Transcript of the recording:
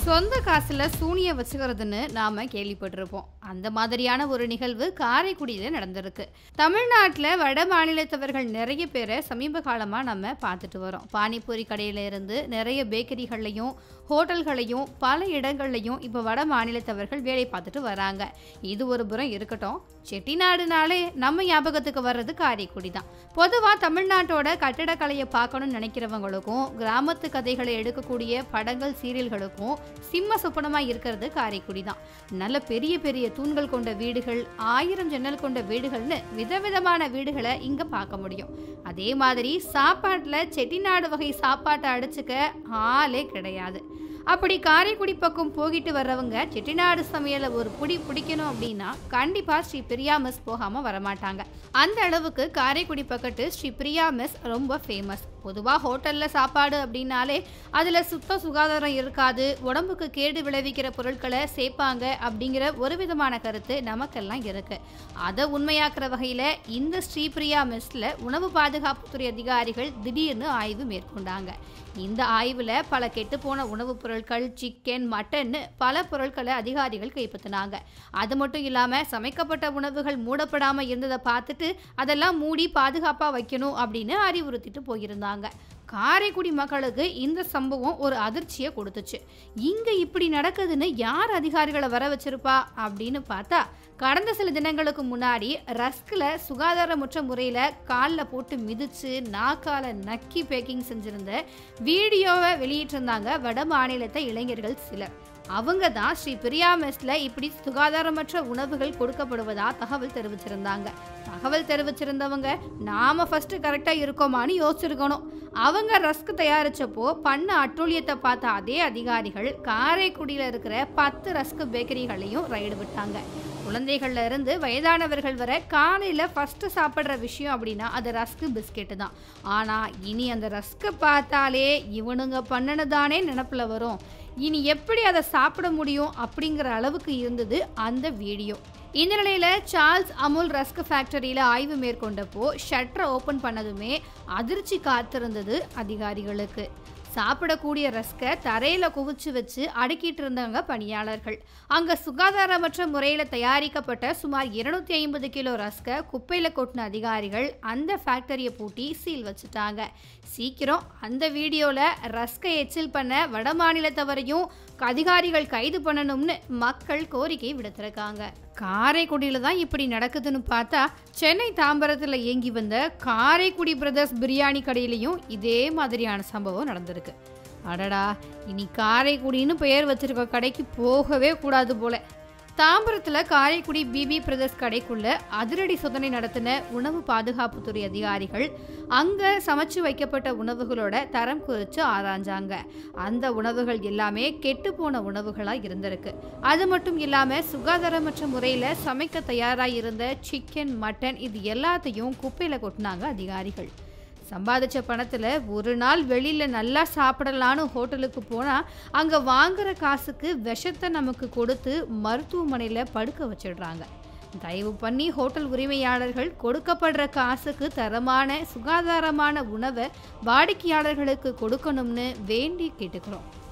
சொந்த காசுல சூனியம் வச்சுக்கிறதுன்னு நாம கேள்விப்பட்டிருப்போம் அந்த மாதிரியான ஒரு நிகழ்வு காரைக்குடியில நடந்திருக்கு தமிழ்நாட்டில் வட மாநிலத்தவர்கள் நிறைய பேரை சமீப காலமா நம்ம பார்த்துட்டு வரோம் பானிபூரி கடையில இருந்து நிறைய பேக்கரிகள்லையும் ஹோட்டல்களையும் பல இடங்கள்லையும் இப்போ வட மாநிலத்தவர்கள் வேலை பார்த்துட்டு வராங்க இது ஒரு புறம் இருக்கட்டும் செட்டிநாடுனாலே நம்ம ஞாபகத்துக்கு வர்றது காரைக்குடி தான் பொதுவாக தமிழ்நாட்டோட கட்டிடக்கலையை பார்க்கணும்னு நினைக்கிறவங்களுக்கும் கிராமத்து கதைகளை எடுக்கக்கூடிய படங்கள் சீரியல்களுக்கும் சிம்ம சொப்பனமாக இருக்கிறது காரைக்குடி தான் நல்ல பெரிய பெரிய தூண்கள் கொண்ட வீடுகள் ஆயிரம் ஜன்னல் கொண்ட வீடுகள்னு விதவிதமான வீடுகளை இங்கே பார்க்க முடியும் அதே மாதிரி சாப்பாட்டில் செட்டிநாடு வகை சாப்பாட்டை அடிச்சுக்க ஆளே கிடையாது அப்படி காரைக்குடி பக்கம் போகிட்டு வர்றவங்க செட்டிநாடு சமையலை ஒரு புடி பிடிக்கணும் அப்படின்னா கண்டிப்பா ஸ்ரீ பிரியா மிஸ் போகாம வரமாட்டாங்க அந்த அளவுக்கு காரைக்குடி பக்கத்து ஸ்ரீ பிரியா மிஸ் ரொம்ப ஃபேமஸ் பொதுவாக ஹோட்டலில் சாப்பாடு அப்படின்னாலே அதில் சுத்த சுகாதாரம் இருக்காது உடம்புக்கு கேடு விளைவிக்கிற பொருட்களை சேர்ப்பாங்க அப்படிங்கிற ஒரு விதமான கருத்து நமக்கெல்லாம் இருக்கு அதை உண்மையாக்குற வகையில் இந்த ஸ்ரீபிரியா மெஸ்ல உணவு பாதுகாப்புத்துறை அதிகாரிகள் திடீர்னு ஆய்வு மேற்கொண்டாங்க இந்த ஆய்வில் பல கெட்டுப்போன உணவுப் பொருட்கள் சிக்கன் மட்டன் பல பொருட்களை அதிகாரிகள் கைப்பற்றினாங்க அது மட்டும் இல்லாமல் சமைக்கப்பட்ட உணவுகள் மூடப்படாமல் இருந்ததை பார்த்துட்டு அதெல்லாம் மூடி பாதுகாப்பாக வைக்கணும் அப்படின்னு அறிவுறுத்திட்டு போயிருந்தாங்க காரைக்குடி மக்களுக்கு இந்த சம்பவம் ஒரு அதிர்ச்சியை கொடுத்துச்சு இங்க இப்படி நடக்குதுன்னு யார் அதிகாரிகளை வர வச்சிருப்பா அப்படின்னு பார்த்தா கடந்த சில தினங்களுக்கு முன்னாடி ரஸ்கில் சுகாதாரமுற்ற முறையில் காலில் போட்டு மிதிச்சு நாக்கால நக்கி பேக்கிங் செஞ்சிருந்த வீடியோவை வெளியிட்டிருந்தாங்க வட மாநிலத்தை இளைஞர்கள் சிலர் அவங்க தான் ஸ்ரீ பிரியா மெஸ்ல இப்படி சுகாதாரமற்ற உணவுகள் கொடுக்கப்படுவதா தகவல் தெரிவிச்சிருந்தாங்க தகவல் தெரிவிச்சிருந்தவங்க நாம ஃபர்ஸ்ட் கரெக்டா இருக்கோமான்னு யோசிச்சிருக்கணும் அவங்க ரஸ்க் தயாரிச்சப்போ பண்ண அட்டூழியத்தை பார்த்த அதே அதிகாரிகள் காரைக்குடியில் இருக்கிற பத்து ரஸ்க் பேக்கரிகளையும் ரைடு விட்டாங்க குழந்தைகள்ல இருந்து வயதானவர்கள் வரை காலையில் ஃபஸ்ட்டு சாப்பிட்ற விஷயம் அப்படின்னா அது ரஸ்க்கு பிஸ்கெட்டு தான் ஆனால் இனி அந்த ரஸ்க்கை பார்த்தாலே இவனுங்க பண்ணனதானே நினப்பில் வரும் இனி எப்படி அதை சாப்பிட முடியும் அப்படிங்கிற அளவுக்கு இருந்தது அந்த வீடியோ இந்த நிலையில் சார்ல்ஸ் அமுல் ரஸ்க் ஃபேக்டரியில் ஆய்வு மேற்கொண்டப்போ ஷட்டரை ஓப்பன் பண்ணதுமே அதிர்ச்சி காத்திருந்தது அதிகாரிகளுக்கு சாப்பிடக்கூடிய ரஸ்கை தரையில் குவிச்சு வச்சு அடுக்கிட்டு இருந்தாங்க பணியாளர்கள் அங்கே சுகாதாரமற்ற முறையில் தயாரிக்கப்பட்ட சுமார் இருநூத்தி ஐம்பது கிலோ ரஸ்கை குப்பையில் கொட்டின அதிகாரிகள் அந்த ஃபேக்டரியை பூட்டி சீல் வச்சுட்டாங்க சீக்கிரம் அந்த வீடியோவில் ரஸ்கை எச்சில் பண்ண வட மாநிலத்தவரையும் அதிகாரிகள் கைது பண்ணணும்னு மக்கள் கோரிக்கை விடுத்திருக்காங்க காரைக்குடியில் தான் இப்படி நடக்குதுன்னு பார்த்தா சென்னை தாம்பரத்தில் இயங்கி வந்த காரைக்குடி பிரதர்ஸ் பிரியாணி கடையிலையும் இதே மாதிரியான சம்பவம் நடந்திருக்கு அடடா இனி காரைக்குடின்னு பெயர் வச்சிருக்க கடைக்கு போகவே கூடாது போல தாம்பரத்தில் காரைக்குடி பிபி பிரதர்ஸ் கடைக்குள்ள அதிரடி சோதனை நடத்தின உணவு பாதுகாப்புத்துறை அதிகாரிகள் அங்கே சமைச்சு வைக்கப்பட்ட உணவுகளோட தரம் குறித்து ஆராய்ஞ்சாங்க அந்த உணவுகள் எல்லாமே கெட்டுப்போன உணவுகளாக இருந்திருக்கு அது மட்டும் இல்லாமல் சுகாதாரமற்ற முறையில் சமைக்க தயாராக இருந்த சிக்கன் மட்டன் இது எல்லாத்தையும் குப்பையில் கொட்டினாங்க அதிகாரிகள் சம்பாதிச்ச பணத்தில் ஒரு நாள் வெளியில் நல்லா சாப்பிடலான்னு ஹோட்டலுக்கு போனால் அங்கே வாங்குற காசுக்கு விஷத்தை நமக்கு கொடுத்து மருத்துவமனையில் படுக்க வச்சிடுறாங்க தயவு பண்ணி ஹோட்டல் உரிமையாளர்கள் கொடுக்கப்படுற காசுக்கு தரமான சுகாதாரமான உணவை வாடிக்கையாளர்களுக்கு கொடுக்கணும்னு வேண்டி கேட்டுக்கிறோம்